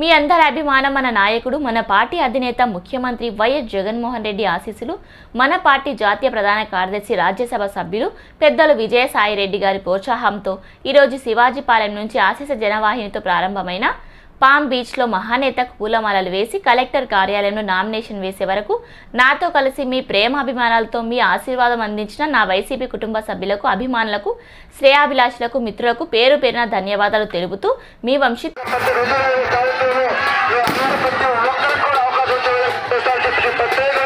మీ అందరి అభిమానం మన నాయకుడు మన పార్టీ అధినేత ముఖ్యమంత్రి వైఎస్ జగన్మోహన్ రెడ్డి ఆశీస్సులు మన పార్టీ జాతీయ ప్రధాన కార్యదర్శి రాజ్యసభ సభ్యులు పెద్దలు విజయసాయి రెడ్డి గారి ప్రోత్సాహంతో ఈరోజు శివాజీపాలెం నుంచి ఆశీస జనవాహినితో ప్రారంభమైన పామ్ బీచ్లో మహానేతకు పూలమాలలు వేసి కలెక్టర్ కార్యాలయంలో నామినేషన్ వేసే వరకు నాతో కలిసి మీ ప్రేమాభిమానాలతో మీ ఆశీర్వాదం అందించిన నా వైసీపీ కుటుంబ సభ్యులకు అభిమానులకు శ్రేయాభిలాషులకు మిత్రులకు పేరు పేరున ధన్యవాదాలు తెలుపుతూ మీ వంశీ ప్రతి రుజువు కార్యక్రమంలో ఈ అందరూ ప్రతి ఒక్కరికి కూడా అవకాశం ఇచ్చే చెప్పి ప్రత్యేక